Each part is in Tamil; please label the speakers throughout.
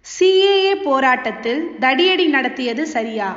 Speaker 1: சிஏஏ போராட்டத்தில் தடியடி நடத்தியது சரியா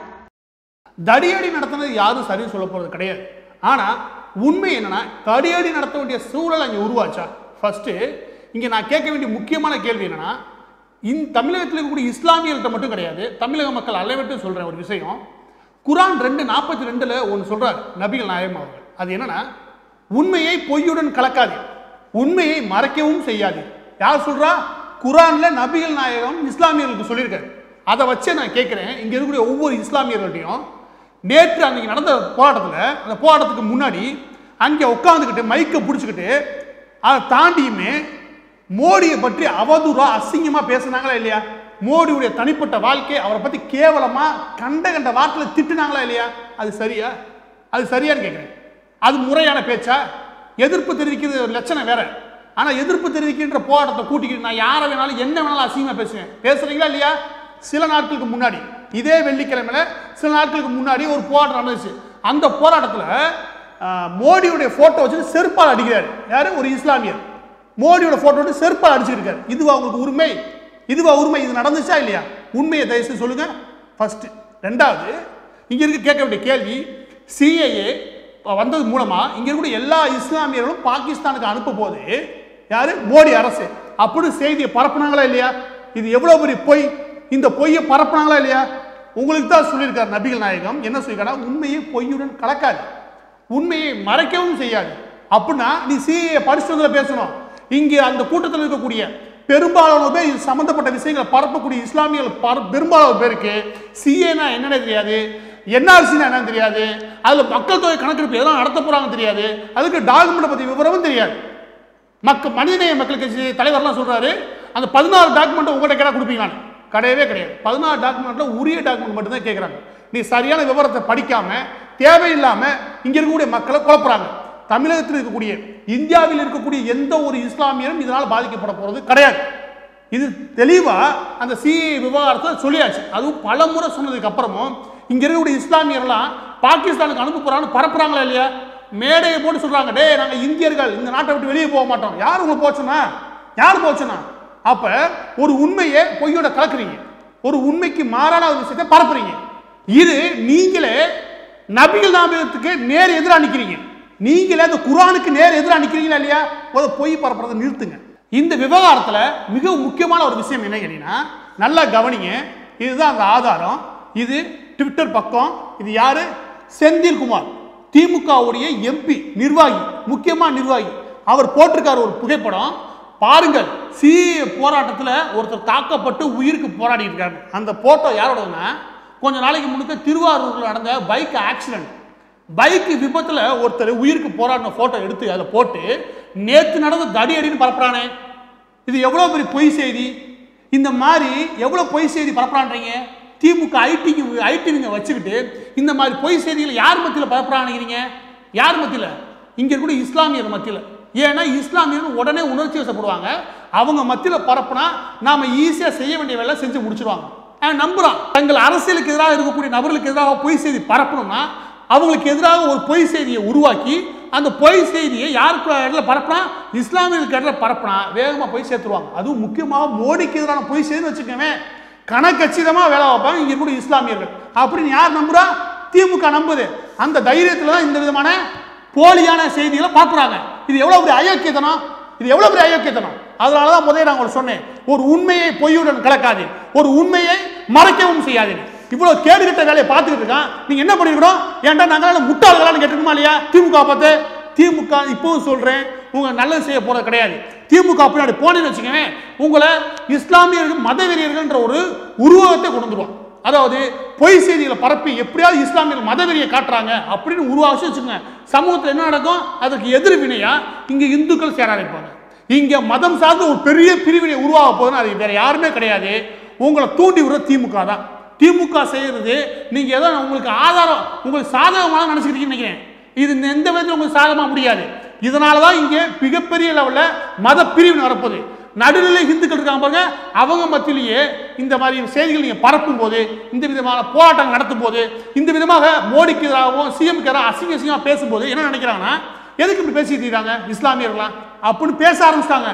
Speaker 2: தடியடி நடத்துனது யாரும் சரி சொல்ல போறது கிடையாது ஆனா உண்மை என்னன்னா தடியடி நடத்த வேண்டிய சூழல் அங்கே உருவாச்சா ஃபர்ஸ்ட் இங்க நான் கேட்க வேண்டிய முக்கியமான கேள்வி என்னன்னா இந்த தமிழகத்தில் இருக்கக்கூடிய இஸ்லாமியர்கள்ட்ட மட்டும் கிடையாது தமிழக மக்கள் அளவிட்டு சொல்றேன் ஒரு விஷயம் குரான் ரெண்டு நாற்பத்தி ரெண்டுல ஒன்று சொல்றார் நபிகள் நாயகம் அவர்கள் அது என்னன்னா உண்மையை பொய்யுடன் கலக்காது உண்மையை மறைக்கவும் செய்யாது யார் சொல்றா குரான்ல நபிகள் நாயகம் இஸ்லாமியர்களுக்கு சொல்லியிருக்காரு அதை வச்சே நான் கேட்கிறேன் இங்க இருக்கக்கூடிய ஒவ்வொரு இஸ்லாமியர்கள்ட்டையும் நேற்று அன்னைக்கு நடந்த போராட்டத்தில் அந்த போராட்டத்துக்கு முன்னாடி அங்கே உட்காந்துக்கிட்டு மைக்கை பிடிச்சிக்கிட்டு அதை தாண்டியுமே மோடியை பற்றி அவதூறா அசிங்கமா பேசுனாங்களா இல்லையா மோடியுடைய தனிப்பட்ட வாழ்க்கை அவரை பத்தி கேவலமா கண்ட கண்ட வார்த்தையில திட்டுனாங்களா இல்லையா அது சரியா அது சரியான்னு கேட்குறேன் அது முறையான பேச்சா எதிர்ப்பு தெரிவிக்கிறது ஒரு லட்சணம் வேற ஆனா எதிர்ப்பு தெரிவிக்கின்ற போராட்டத்தை கூட்டிக்கிட்டு நான் யாரை வேணாலும் என்ன வேணாலும் அசிங்கமா பேசுவேன் பேசுறீங்களா இல்லையா சில நாட்களுக்கு முன்னாடி இதே வெள்ளிக்கிழமையில சில நாட்களுக்கு முன்னாடி ஒரு போராட்டம் நடந்துச்சு அந்த போராட்டத்துல ஆஹ், மோடியுடைய போட்டோ வச்சு செருப்பால் அடிக்கிறார் யாரு ஒரு இஸ்லாமியர் மோடியோட போட்டோ வச்சு செருப்பால் அடிச்சிருக்காரு இதுவா உங்களுக்கு உரிமை இதுவா உரிமை இது நடந்துச்சா இல்லையா உண்மையை தயவுசெய்து சொல்லுங்க ஃபர்ஸ்ட் ரெண்டாவது இங்க இருக்க கேட்க வேண்டிய கேள்வி சிஏஏ வந்தது மூலமா இங்க இருக்கக்கூடிய எல்லா இஸ்லாமியர்களும் பாகிஸ்தானுக்கு அனுப்ப போது யாரு மோடி அரசு அப்படி செய்தியை பரப்புனாங்களா இல்லையா இது எவ்வளவு பெரிய பொய் இந்த பொய்யை பரப்புனாங்களா இல்லையா உங்களுக்கு தான் சொல்லியிருக்கார் நபிகள் நாயகம் என்ன சொல்லியிருக்காரு உண்மையை பொய்யுடன் கலக்காது உண்மையை மறைக்கவும் செய்யாது அப்படின்னா நீ சிஏ படிச்சதுல பேசணும் இங்கே அந்த கூட்டத்தில் இருக்கக்கூடிய பெரும்பாலான பேர் இது சம்பந்தப்பட்ட விஷயங்களை பரப்பக்கூடிய இஸ்லாமியர்கள் பர- பெரும்பாலான பேருக்கு சிஏனா என்னன்னு தெரியாது என்ஆர்சினா என்னன்னு தெரியாது அதுல மக்கள் தொகை கணக்கெடுப்பு எதெல்லாம் நடத்த போறாங்க தெரியாது அதுக்கு டாக்குமெண்ட் பத்தி விவரமும் தெரியாது மக்கள் மனிதநேய மக்கள் கட்சி தலைவர்லாம் சொல்றாரு அந்த பதினாறு டாக்குமெண்ட் உங்கள்கிட்ட கேட்டா கொடுப்பீங்களான்னு கிடையவே கிடையாது பதினாறு டாக்குமெண்ட்ல உரிய டாக்குமெண்ட் மட்டும் தான் கேட்குறாங்க நீ சரியான விவரத்தை படிக்காம தேவையில்லாம இங்க இருக்கக்கூடிய மக்களை குழப்புறாங்க தமிழகத்தில் இருக்கக்கூடிய இந்தியாவில் இருக்கக்கூடிய எந்த ஒரு இஸ்லாமியரும் இதனால் பாதிக்கப்பட போறது கிடையாது இது தெளிவா அந்த சிஏ விவகாரத்தை சொல்லியாச்சு அதுவும் பல முறை சொன்னதுக்கு அப்புறமும் இங்க இருக்கக்கூடிய இஸ்லாமியர்லாம் பாகிஸ்தானுக்கு அனுப்ப போறான்னு பரப்புறாங்களா இல்லையா மேடையை போட்டு சொல்றாங்க டேய் நாங்க இந்தியர்கள் இந்த நாட்டை விட்டு வெளியே போக மாட்டோம் யார் உங்களுக்கு போச்சுன்னா யார் போச்சுன்னா அப்ப ஒரு உண்மையை பொய்யோட கலக்குறீங்க ஒரு உண்மைக்கு மாறான ஒரு விஷயத்தை பரப்புறீங்க இது நீங்களே நபிகள் நாமத்துக்கு நேர் எதிராக நிக்கிறீங்க நீங்களே அந்த குரானுக்கு நேர் எதிராக நிக்கிறீங்களா இல்லையா ஒரு பொய் பரப்புறதை நிறுத்துங்க இந்த விவகாரத்துல மிக முக்கியமான ஒரு விஷயம் என்ன கேட்டீங்கன்னா நல்லா கவனிங்க இதுதான் அந்த ஆதாரம் இது ட்விட்டர் பக்கம் இது யாரு செந்தில்குமார் திமுகவுடைய எம்பி நிர்வாகி முக்கியமா நிர்வாகி அவர் போட்டிருக்காரு ஒரு புகைப்படம் பாருங்கள் சிஏ போராட்டத்தில் ஒருத்தர் தாக்கப்பட்டு உயிருக்கு போராடி இருக்காரு அந்த போட்டோ யாரோடதுன்னா கொஞ்ச நாளைக்கு முன்னுக்கு திருவாரூரில் நடந்த பைக் ஆக்சிடென்ட் பைக் விபத்துல ஒருத்தர் உயிருக்கு போராடின போட்டோ எடுத்து அதை போட்டு நேத்து நடந்த தடி அடின்னு பரப்புறானே இது எவ்வளவு பெரிய பொய் செய்தி இந்த மாதிரி எவ்வளவு பொய் செய்தி பரப்புறான்றீங்க திமுக ஐடிக்கு ஐடிவிங்க வச்சுக்கிட்டு இந்த மாதிரி பொய் செய்திகளை யார் மத்தியில் பரப்புறானுங்கிறீங்க யார் மத்தியில் இங்க இருக்கக்கூடிய இஸ்லாமியர் மத்தியில் ஏன்னா இஸ்லாமியர்கள் உடனே உணர்ச்சி வசப்படுவாங்க அவங்க மத்தியில் பரப்புனா நாம ஈஸியா செய்ய வேண்டிய வேலை செஞ்சு முடிச்சிருவாங்க அவன் நம்புறான் தங்கள் அரசியலுக்கு எதிராக இருக்கக்கூடிய நபர்களுக்கு எதிராக பொய் செய்தி பரப்பணும்னா அவங்களுக்கு எதிராக ஒரு பொய் செய்தியை உருவாக்கி அந்த பொய் செய்தியை யாருக்கு இடத்துல பரப்புனா இஸ்லாமியர்களுக்கு இடத்துல பரப்புனா வேகமாக போய் சேர்த்துருவாங்க அதுவும் முக்கியமாக மோடிக்கு எதிரான பொய் செய்தி வச்சுக்கோங்க கணக்கச்சிதமாக வேலை வைப்பாங்க இங்கே இருக்கக்கூடிய இஸ்லாமியர்கள் அப்படின்னு யார் நம்புறா திமுக நம்புது அந்த தைரியத்தில் தான் இந்த விதமான போலியான செய்திகளை பார்க்குறாங்க இது எவ்வளோ பெரிய அயோக்கியத்தனம் இது எவ்வளோ பெரிய அயோக்கியத்தனம் அதனால தான் முதல்ல நான் உங்களுக்கு சொன்னேன் ஒரு உண்மையை பொய்யுடன் கலக்காது ஒரு உண்மையை மறைக்கவும் செய்யாதீங்க இவ்வளவு கேடுகட்ட வேலையை பார்த்துக்கிட்டு இருக்கான் நீங்க என்ன பண்ணிருக்கணும் ஏன்டா நாங்களால முட்டாள்களான்னு கேட்டுருமா இல்லையா திமுக பார்த்து திமுக இப்பவும் சொல்றேன் உங்க நல்லது செய்ய போறது கிடையாது திமுக பின்னாடி போனேன்னு வச்சுக்கோங்க உங்களை இஸ்லாமியர்கள் மதவெறியர்கள்ன்ற ஒரு உருவகத்தை கொண்டு வந்துருவான் அதாவது பொய் செய்திகளை பரப்பி எப்படியாவது இஸ்லாமியர்கள் மதவெறியை காட்டுறாங்க அப்படின்னு உருவாச்சு வச்சுக்கோங்க சமூகத்தில் என்ன நடக்கும் அதுக்கு எதிர்வினையா இங்க இந்துக்கள் சேர ஆரம்பிப்பாங்க இங்க மதம் சார்ந்த ஒரு பெரிய பிரிவினை உருவாக போகுதுன்னு அது வேற யாருமே கிடையாது உங்களை தூண்டி விடுற திமுக தான் திமுக செய்யறது நீங்க ஏதோ உங்களுக்கு ஆதாரம் உங்களுக்கு சாதகமாக நினைச்சுக்கிறீங்கன்னு நினைக்கிறேன் இது எந்த விதத்தில் உங்களுக்கு சாதகமாக முடியாது இதனால தான் இங்கே மிகப்பெரிய லெவலில் மத பிரிவினை வரப்போகுது நடுநிலை இந்துக்கள் இருக்காங்க பாருங்க அவங்க மத்தியிலேயே இந்த மாதிரி செய்திகள் நீங்க பரப்பும் போது இந்த விதமான போராட்டம் நடத்தும் போது இந்த விதமாக மோடிக்கு எதிராகவும் சிஎம்க்கு எதிராக அசிங்க அசிங்கமாக பேசும்போது என்ன நினைக்கிறாங்கன்னா எதுக்கு இப்படி பேசிட்டு இருக்காங்க இஸ்லாமியர்களாம் அப்படின்னு பேச ஆரம்பிச்சிட்டாங்க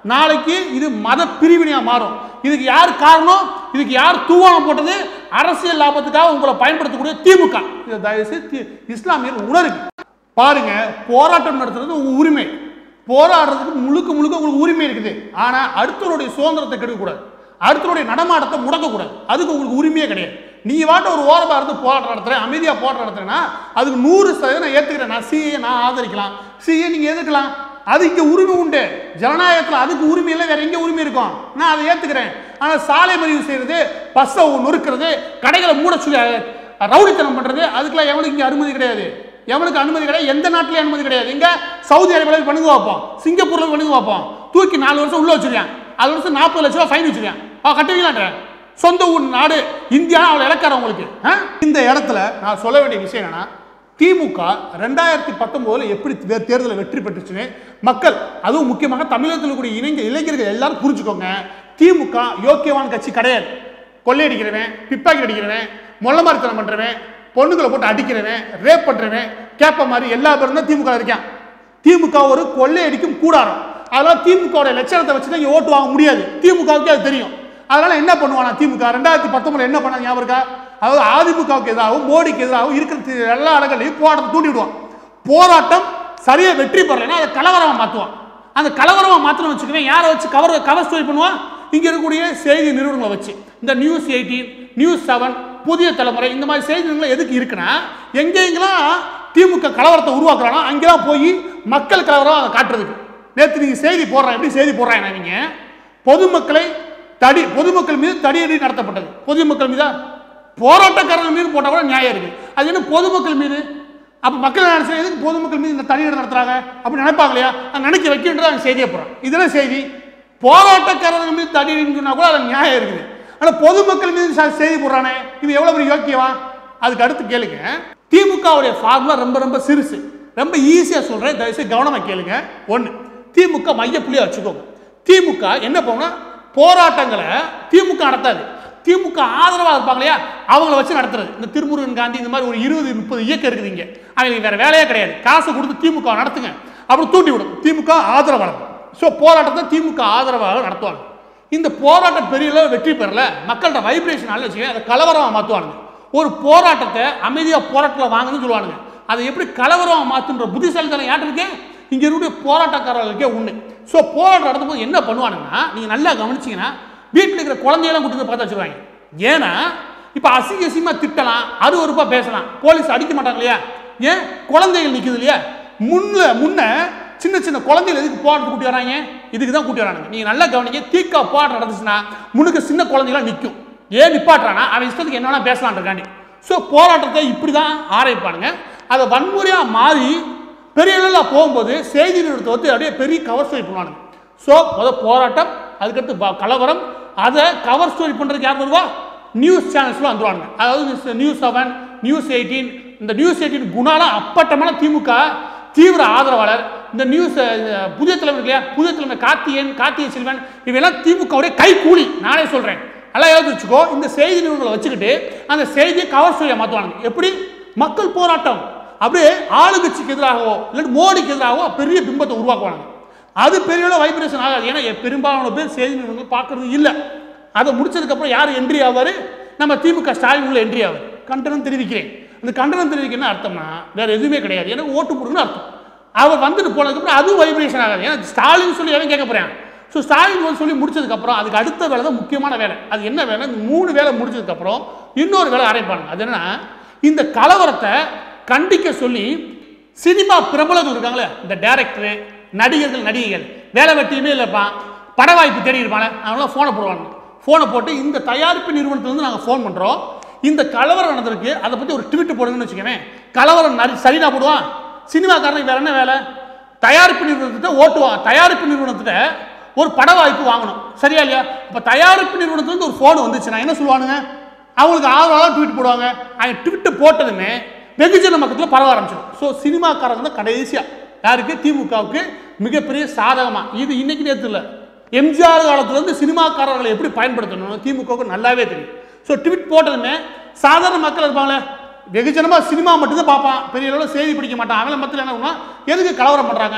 Speaker 2: நாளைக்கு இது மத பிரிவினையா மாறும் இதுக்கு யார் காரணம் இதுக்கு யார் தூவானம் போட்டது அரசியல் லாபத்துக்காக உங்களை பயன்படுத்தக்கூடிய திமுக இதை தயவுசெய்து தி- இஸ்லாமியர் உணருங்க பாருங்க போராட்டம் நடத்துறது உங்க உரிமை போராடுறதுக்கு முழுக்க முழுக்க உங்களுக்கு உரிமை இருக்குது ஆனா அடுத்தவருடைய சுதந்திரத்தை கெடுக்கக்கூடாது அடுத்தவருடைய நடமாட்டத்தை முடக்கக்கூடாது அதுக்கு உங்களுக்கு உரிமையே கிடையாது நீ வாட்ட ஒரு ஓரமா இருந்து போராட்டம் நடத்துறேன் அமைதியா போராட்டம் நடத்துறேன்னா அதுக்கு நூறு சதவீதம் நான் ஏத்துக்கிறேன் நான் சிஏ நான் ஆதரிக்கலாம் சிஏ நீங்க எதுக்கலாம் அது இங்க உரிமை உண்டு ஜனநாயகத்துல அதுக்கு உரிமை இல்லை வேற எங்க உரிமை இருக்கும் நான் அதை ஏத்துக்கிறேன் ஆனா சாலை மறிவு செய்யறது பஸ்ஸை நொறுக்கிறது கடைகளை மூட சொல்லி அஹ், ரவுடித்தனம் பண்றது அதுக்கெல்லாம் எவனுக்கு இங்க அனுமதி கிடையாது எவனுக்கு அனுமதி கிடையாது எந்த நாட்டிலயும் அனுமதி கிடையாது இங்க சவுதி அரேபியாவில் பண்ணுங்க பார்ப்போம் சிங்கப்பூர்ல பண்ணுங்க பார்ப்போம் தூக்கி நாலு வருஷம் உள்ள வச்சிருக்கான் அது வருஷம் நாற்பது லட்ச ரூபாய் ஃபைன் வச்சிருக்கான் அவ கட்டுவீங்களான்ற சொந்த ஊர் நாடு இந்தியா அவளை இழக்கார உங்களுக்கு ஆ? இந்த இடத்துல நான் சொல்ல வேண்டிய விஷயம் என்னன்னா திமுக ரெண்டாயிரத்தி பத்தொன்பதுல எப்படி தே- தேர்தலை வெற்றி பெற்றுச்சுன்னு மக்கள் அதுவும் முக்கியமாக தமிழகத்தில் இருக்கக்கூடிய இளைஞ இளைஞர்கள் எல்லாரும் புரிஞ்சுக்கோங்க திமுக யோக்கியவான் கட்சி கிடையாது கொள்ளையடிக்கிறவன் பிப்பாக்கெட் அடிக்கிறவன் மொள்ளமாரித்தனம் பண்றவன் பொண்ணுங்களை போட்டு அடிக்கிறவன் ரேப் பண்றவன் கேப்ப மாதிரி எல்லா பேரும் தான் திமுக இருக்கான் திமுக ஒரு கொள்ளையடிக்கும் கூடாரம் அதெல்லாம் திமுக லட்சணத்தை வச்சு தான் இங்க ஓட்டு வாங்க முடியாது திமுகவுக்கு அது தெரியும் அதனால என்ன பண்ணுவானா திமுக ரெண்டாயிரத்தி பத்தொன்பதுல என்ன பண்ண ஞாபகம் இருக்கா அதாவது அதிமுகவுக்கு எதிராகவும் மோடிக்கு எதிராகவும் இருக்கிற தி- எல்லா இடங்களையும் போராட்டம் தூண்டி விடுவான் போராட்டம் சரியா வெற்றி பெறலைன்னா அதை கலவரமா மாத்துவான் அந்த கலவரமா மாத்திரம் வச்சுக்குவேன் யாரை வச்சு கவர் கவர் ஸ்டோரி பண்ணுவான் இங்க இருக்கக்கூடிய செய்தி நிறுவனங்களை வச்சு இந்த நியூஸ் எயிட்டீன் நியூஸ் செவன் புதிய தலைமுறை இந்த மாதிரி செய்தி நிறுவனங்கள் எதுக்கு இருக்குன்னா எங்கெங்கெல்லாம் திமுக கலவரத்தை உருவாக்குறானோ அங்கெல்லாம் போய் மக்கள் கலவரம் அதை காட்டுறதுக்கு நேற்று நீங்க செய்தி போடுறான் எப்படி செய்தி போடுறாங்க நீங்க பொதுமக்களை தடி பொதுமக்கள் மீது தடியடி நடத்தப்பட்டது பொதுமக்கள் மீதா போராட்டக்காரர்கள் மீது போட்டால் கூட நியாயம் இருக்கு அது என்ன பொதுமக்கள் மீது அப்ப மக்கள் நினைச்சா எதுக்கு பொதுமக்கள் மீது இந்த தடியடி நடத்துறாங்க அப்படி நினைப்பாங்க இல்லையா அது நினைக்க வைக்கின்றது அவன் செய்தியை போடுறான் இதெல்லாம் செய்தி போராட்டக்காரர்கள் மீது தடியடின்னு சொன்னா கூட அது நியாயம் இருக்குது ஆனா பொதுமக்கள் மீது ச- செய்தி போடுறானே இது எவ்வளவு பெரிய யோக்கியமா அதுக்கு அடுத்து கேளுங்க திமுகவுடைய ஃபார்முலா ரொம்ப ரொம்ப சிறுசு ரொம்ப ஈஸியா சொல்றேன் தயவுசெய்து கவனமா கேளுங்க ஒண்ணு திமுக மையப்புள்ளியா வச்சுக்கோங்க திமுக என்ன பண்ணும் போராட்டங்களை திமுக நடத்தாது திமுக ஆதரவா இருப்பாங்க இல்லையா அவங்கள வச்சு நடத்துறது இந்த திருமுருகன் காந்தி இந்த மாதிரி ஒரு இருபது முப்பது இயக்கம் இருக்குது இங்க அவங்களுக்கு வேற வேலையே கிடையாது காசு கொடுத்து திமுக நடத்துங்க அப்புறம் தூண்டி விடும் திமுக ஆதரவாளர் ஸோ போராட்டத்தை திமுக ஆதரவாக நடத்துவாங்க இந்த போராட்டம் பெரிய அளவு வெற்றி பெறல மக்களோட வைப்ரேஷனால வச்சுக்க அதை கலவரமாக மாற்றுவானுங்க ஒரு போராட்டத்தை அமைதியாக போராட்டத்தில் வாங்கன்னு சொல்லுவானுங்க அதை எப்படி கலவரமாக மாற்றுன்ற புத்திசாலித்தனம் யார்ட்டு இருக்கு இங்கே இருக்கக்கூடிய போராட்டக்காரர்களுக்கே உண்டு ஸோ போராட்டம் நடத்தும்போது என்ன பண்ணுவானுங்கன்னா நீங்கள் நல்லா கவனிச்சீங்கன்னா வீட்டில் இருக்கிற குழந்தையெல்லாம் கூட்டிட்டு போய் பார்த்து வச்சிருவாங்க ஏன்னா இப்போ அசிங்க அசிங்கமாக திட்டலாம் அருவருப்பா பேசலாம் போலீஸ் அடிக்க மாட்டாங்க இல்லையா ஏன் குழந்தைகள் நிற்குது இல்லையா முன்ன முன்ன சின்ன சின்ன குழந்தைகள் எதுக்கு போராட்டத்துக்கு கூட்டி வராங்க இதுக்கு தான் கூட்டி வராங்க நீங்க நல்லா கவனிங்க தீக்கா போராட்டம் நடந்துச்சுன்னா முன்னுக்கு சின்ன குழந்தைகளாம் நிற்கும் ஏன் நிப்பாட்டுறானா அவன் இஷ்டத்துக்கு என்ன வேணா பேசலான்றக்காண்டி ஸோ போராட்டத்தை இப்படி தான் ஆரம்பிப்பானுங்க அதை வன்முறையாக மாறி பெரிய அளவில் போகும்போது செய்தி நிறுவனத்தை வந்து அப்படியே பெரிய கவர் ஸ்டோரி பண்ணுவானுங்க ஸோ முத போராட்டம் அதுக்கடுத்து ப- கலவரம் அதை கவர் ஸ்டோரி பண்ணுறதுக்கு யார் வருவா நியூஸ் சேனல்ஸ்லாம் வந்துருவாங்க அதாவது நியூஸ் செவன் நியூஸ் எயிட்டீன் இந்த நியூஸ் எயிட்டீன் குணாலாம் அப்பட்டமான திமுக தீவிர ஆதரவாளர் இந்த நியூஸ் அஹ், புதிய தலைவர் இல்லையா புதிய தலைவர் கார்த்தியன் கார்த்திகை செல்வன் இவெல்லாம் திமுகவுடைய கை கூலி நானே சொல்றேன் நல்லா எழுதி வச்சுக்கோ இந்த செய்தி நிறுவனங்களை வச்சுக்கிட்டு அந்த செய்தியை கவர் ஸ்டோரியை மாற்றுவாங்க எப்படி மக்கள் போராட்டம் அப்படியே ஆளுங்கட்சிக்கு எதிராகவோ இல்லாட்டி மோடிக்கு எதிராகவோ பெரிய பிம்பத்தை உருவாக்குவாங்க அது பெரிய அளவு வைப்ரேஷன் ஆகாது ஏன்னா எ- பெரும்பாலான பேர் செய்தி நிறுவனங்கள் பார்க்கறது இல்லை அதை முடிச்சதுக்கப்புறம் யார் என்ட்ரி ஆவார் நம்ம திமுக ஸ்டாலின் உள்ள என்ட்ரி ஆவார் கண்டனம் தெரிவிக்கிறேன் அந்த கண்டனம் தெரிவிக்க என்ன அர்த்தம்னா வேற எதுவுமே கிடையாது ஏன்னா ஓட்டு போடுன்னு அர்த்தம் அவர் வந்துட்டு போனதுக்கப்புறம் அதுவும் வைப்ரேஷன் ஆகாது ஏன்னா ஸ்டாலின் சொல்லி எவன் கேட்க போறேன் ஸோ ஸ்டாலின் வந்து சொல்லி முடிச்சதுக்கப்புறம் அதுக்கு அடுத்த வேலை தான் முக்கியமான வேலை அது என்ன வேலை இந்த மூணு வேலை முடிச்சதுக்கப்புறம் இன்னொரு வேலை ஆரம்பிப்பாங்க அது என்னன்னா இந்த கலவரத்தை கண்டிக்க சொல்லி சினிமா பிரபலங்கள் இருக்காங்களே இந்த டைரக்டரு நடிகர்கள் நடிகைகள் வேலை வெட்டியுமே இல்லைப்பா பட வாய்ப்பு தேடி இருப்பாங்க அவங்களாம் ஃபோனை போடுவாங்க ஃபோனை போட்டு இந்த தயாரிப்பு நிறுவனத்துலேருந்து நாங்கள் ஃபோன் பண்ணுறோம் இந்த கலவரம் நடந்திருக்கு அதை பற்றி ஒரு ட்வீட் போடுங்கன்னு வச்சுக்கோங்க கலவரம் நரி சரினா போடுவான் சினிமாக்காரனுக்கு வேற என்ன வேலை தயாரிப்பு நிறுவனத்திட்ட ஓட்டுவான் தயாரிப்பு நிறுவனத்திட்ட ஒரு பட வாய்ப்பு வாங்கணும் சரியா இல்லையா இப்போ தயாரிப்பு நிறுவனத்துலேருந்து ஒரு ஃபோன் வந்துச்சுன்னா என்ன சொல்லுவானுங்க அவங்களுக்கு ஆதரவாக ட்வீட் போடுவாங்க அவன் ட்வீட் போட்டதுமே வெகுஜன மக்கத்தில் பரவ ஆரம்பிச்சிடும் ஸோ சினிமாக்காரங்க தான் கடைசியாக யாருக்கு திமுகவுக்கு மிகப்பெரிய சாதகமாக இது இன்னைக்கு நேற்று இல்லை எம்ஜிஆர் காலத்துலேருந்து சினிமாக்காரர்களை எப்படி பயன்படுத்தணும் திமுகவுக்கு நல்லாவே தெரியும் ஸோ ட்வீட் போட்டதுமே சாதாரண மக்கள் இருப்பாங்களே வெகுஜனமாக சினிமா மட்டும்தான் பார்ப்பான் பெரிய அளவில் செய்தி படிக்க மாட்டான் அவங்கள மத்தியில் என்ன பண்ணுவான் எதுக்கு கலவரம் பண்ணுறாங்க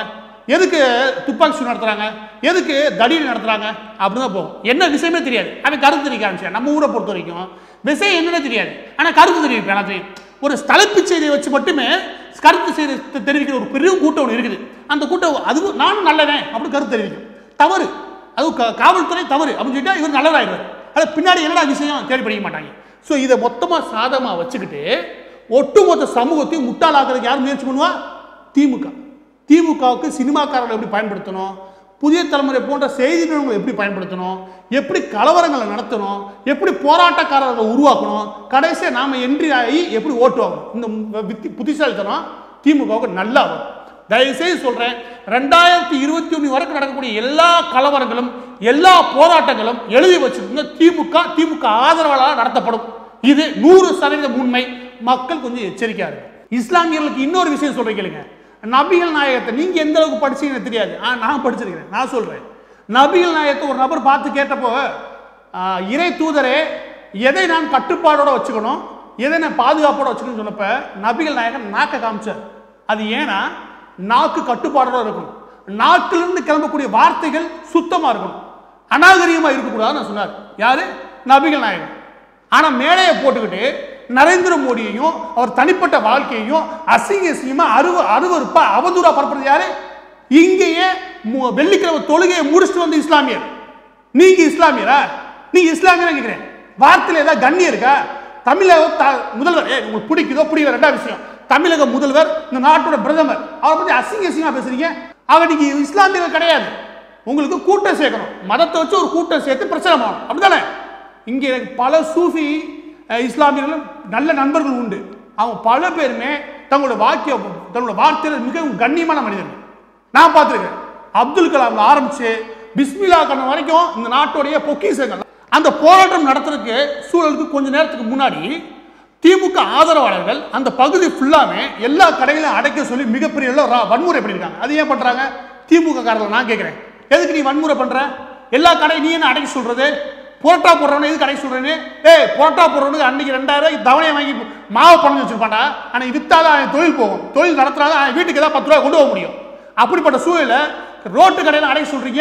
Speaker 2: எதுக்கு துப்பாக்கி சூடு நடத்துறாங்க எதுக்கு தடியடி நடத்துறாங்க அப்படின்னு தான் போகும் என்ன விஷயமே தெரியாது அவன் கருத்து தெரிவிக்க ஆரம்பிச்சான் நம்ம ஊரை பொறுத்த வரைக்கும் விஷயம் என்னன்னு தெரியாது ஆனால் கருத்து தெரிவிப்பேன் எல்லாத்தையும் ஒரு தலைப்புச் செய்தியை வச்சு மட்டுமே கருத்து செய்தி தெ- தெரிவிக்கிற ஒரு பெரிய கூட்டம் ஒன்று இருக்குது அந்த கூட்டம் அதுவும் நானும் நல்லவன் அப்படின்னு கருத்து தெரிவிக்கும் தவறு அது க- காவல்துறை தவறு அப்படின்னு சொல்லிட்டா இவர் நல்லதாயிடுவார் அது பின்னாடி என்னடா விஷயம் தேடி படிக்க மாட்டாங்க ஸோ இதை மொத்தமாக சாதகமாக வச்சுக்கிட்டு ஒட்டுமொத்த சமூகத்தையும் முட்டாளாக்குறதுக்கு யார் முயற்சி பண்ணுவா திமுக திமுகவுக்கு சினிமாக்காரர்களை எப்படி பயன்படுத்தணும் புதிய தலைமுறை போன்ற செய்தி நிறுவனங்களை எப்படி பயன்படுத்தணும் எப்படி கலவரங்களை நடத்தணும் எப்படி போராட்டக்காரர்களை உருவாக்கணும் கடைசியாக நாம என்ட்ரி ஆகி எப்படி ஓட்டு வாங்கணும் இந்த மு- வித்தி புத்திசாலித்தனம் திமுகவுக்கு நல்லா வரும் தயவுசெய்து சொல்றேன் ரெண்டாயிரத்தி இருபத்தி ஒன்று வரைக்கும் நடக்கக்கூடிய எல்லா கலவரங்களும் எல்லா போராட்டங்களும் எழுதி வச்சிருந்த திமுக திமுக ஆதரவாளரால் நடத்தப்படும் இது நூறு சதவீதம் உண்மை மக்கள் கொஞ்சம் எச்சரிக்கையா இருக்கு இஸ்லாமியர்களுக்கு இன்னொரு விஷயம் சொல்றேன் கேளுங்க நபிகள் நாயகத்தை நீங்க எந்த அளவுக்கு படிச்சீங்கன்னு தெரியாது ஆனா நான் படிச்சிருக்கிறேன் நான் சொல்றேன் நபிகள் நாயகத்தை ஒரு நபர் பார்த்து கேட்டப்போ ஆ, இறை தூதரே எதை நான் கட்டுப்பாடோட வச்சுக்கணும் எதை நான் பாதுகாப்போட வச்சுக்கணும்னு சொன்னப்ப நபிகள் நாயகன் நாக்க காமிச்சார் அது ஏன்னா நாக்கு கட்டுப்பாடோட இருக்கணும் நாக்கிலிருந்து கிளம்பக்கூடிய வார்த்தைகள் சுத்தமா இருக்கணும் அநாகரிகமா இருக்கக்கூடாதுன்னு நான் சொன்னார் யாரு நபிகள் நாயகன் ஆனா மேடையை போட்டுக்கிட்டு நரேந்திர மோடியையும் அவர் தனிப்பட்ட வாழ்க்கையையும் அசிங்க அசிங்கமா அருவ அருவருப்பா அவதூறா பரப்புறது யாரு இங்கேயே மு- வெள்ளிக்கிழமை தொழுகையை முடிச்சுட்டு வந்த இஸ்லாமியர் நீங்க இஸ்லாமியரா நீங்க இஸ்லாமியரா கேட்கிறேன் வார்த்தையில ஏதாவது கண்ணியம் இருக்கா தமிழக த- முதல்வர் ஏ உங்களுக்கு பிடிக்குதோ பிடிக்கல ரெண்டாவது விஷயம் தமிழக முதல்வர் இந்த நாட்டோட பிரதமர் அவரை பத்தி அசிங்க அசிங்கமா பேசுறீங்க அவர் நீங்க இஸ்லாமியர்கள் கிடையாது உங்களுக்கு கூட்டம் சேர்க்கணும் மதத்தை வச்சு ஒரு கூட்டம் சேர்த்து பிரச்சனை பண்ணணும் அப்படிதானே இங்கே எனக்கு பல சூஃபி அஹ், இஸ்லாமியர்களும் நல்ல நண்பர்கள் உண்டு அவங்க பல பேருமே தங்களோட வாக்கிய தங்களோட வார்த்தையில் மிகவும் கண்ணியமான மனிதர்கள் நான் பார்த்துருக்கேன் அப்துல் கலாம் ஆரம்பிச்சு பிஸ்மிலா கண்ணன் வரைக்கும் இந்த நாட்டுடைய பொக்கிஷங்கள் அந்த போராட்டம் நடத்துறதுக்கு சூழலுக்கு கொஞ்ச நேரத்துக்கு முன்னாடி திமுக ஆதரவாளர்கள் அந்த பகுதி ஃபுல்லாமே எல்லா கடைகளையும் அடைக்க சொல்லி மிகப்பெரிய அளவுல ரா- வன்முறை பண்ணியிருக்காங்க அது ஏன் பண்றாங்க திமுக காரர்கள் நான் கேட்கிறேன் எதுக்கு நீ வன்முறை பண்ற எல்லா கடையும் நீ என்ன அடைக்க சொல்றது புரோட்டா போடுறவனு எதுக்கு அடைக்க சொல்றேன்னு ஏய் புரோட்டா போடுறவனுக்கு அன்னைக்கு ரெண்டாயிரம் ரூபாய்க்கு தவணையை வாங்கி மாவு பணம் வச்சிருப்பான்டா ஆனால் வித்தாதான் அவன் தொழில் போகும் தொழில் நடத்தினாதான் அவன் வீட்டுக்கு ஏதாவது பத்து ரூபா கொண்டு போக முடியும் அப்படிப்பட்ட சூழல ரோட்டு கடையில் அடைக்க சொல்றீங்க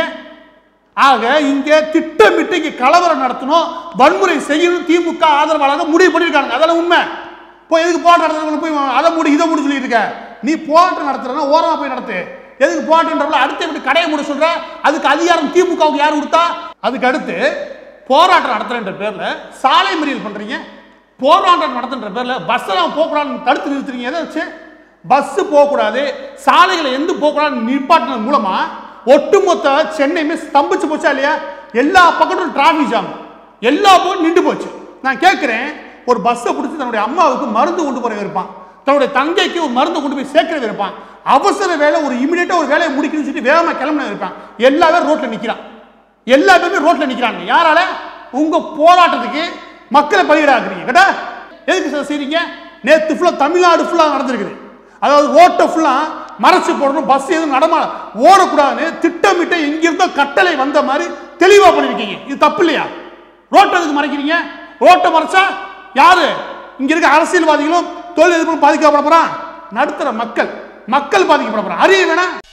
Speaker 2: ஆக இங்க திட்டமிட்டு இங்க கலவரம் நடத்தணும் வன்முறை செய்யணும் திமுக ஆதரவாளர்கள் முடிவு பண்ணிருக்காங்க அதெல்லாம் உண்மை போய் எதுக்கு போராட்டம் நடத்துறவங்க போய் அதை மூடி இதை மூடி சொல்லிட்டு இருக்க நீ போராட்டம் நடத்துறனா ஓரமா போய் நடத்து எதுக்கு போராட்டம்ன்றப்பல அடுத்த விட்டு கடையை மூட சொல்ற அதுக்கு அதிகாரம் திமுகவுக்கு யார் கொடுத்தா அதுக்கு அடுத்து போராட்டம் நடத்துறன்ற பேர்ல சாலை மறியல் பண்றீங்க போராட்டம் நடத்துன்ற பேர்ல பஸ் எல்லாம் போகக்கூடாதுன்னு தடுத்து நிறுத்துறீங்க எதை வச்சு பஸ் போகக்கூடாது சாலைகளை எந்த போகக்கூடாதுன்னு நிப்பாட்டினது மூலமா ஒட்டுமொத்த சென்னையுமே ஸ்தம்பிச்சு போச்சா இல்லையா எல்லா பக்கத்தும் டிராஃபிக் ஜாம் எல்லா பக்கம் நின்று போச்சு நான் கேட்கிறேன் ஒரு பஸ்ஸை பிடிச்சி தன்னுடைய அம்மாவுக்கு மருந்து கொண்டு போறவன் இருப்பான் தன்னுடைய தங்கைக்கு ஒரு மருந்து கொண்டு போய் சேர்க்கிறவன் இருப்பான் அவசர வேலை ஒரு இமிடியேட்டா ஒரு வேலையை முடிக்கணும்னு சொல்லிட்டு வேகமா கிளம்பின இருப்பான் எல்லா பேரும் ரோட்ல நிக்கிறான் எல்லா பேருமே ரோட்ல நிக்கிறாங்க யாரால உங்க போராட்டத்துக்கு மக்களை பலியிடாக்குறீங்க கேட்டா எதுக்கு சார் செய்றீங்க நேத்து ஃபுல்லா தமிழ்நாடு ஃபுல்லா நடந்திருக்குது அதாவது ரோட்டை ஃபுல்லா மறைச்சு போடணும் பஸ் எதுவும் நடமா ஓடக்கூடாதுன்னு திட்டமிட்ட எங்கிருந்தோ கட்டளை வந்த மாதிரி தெளிவா பண்ணிருக்கீங்க இது தப்பு இல்லையா ரோட்டை எதுக்கு மறைக்கிறீங்க ரோட்டை மறைச்சா யாரு இங்க இருக்க அரசியல்வாதிகளும் தொழில் எதிர்ப்பும் பாதிக்கப்பட போறான் நடுத்தர மக்கள் மக்கள் பாதிக்கப்பட போறான் அறிய வேணா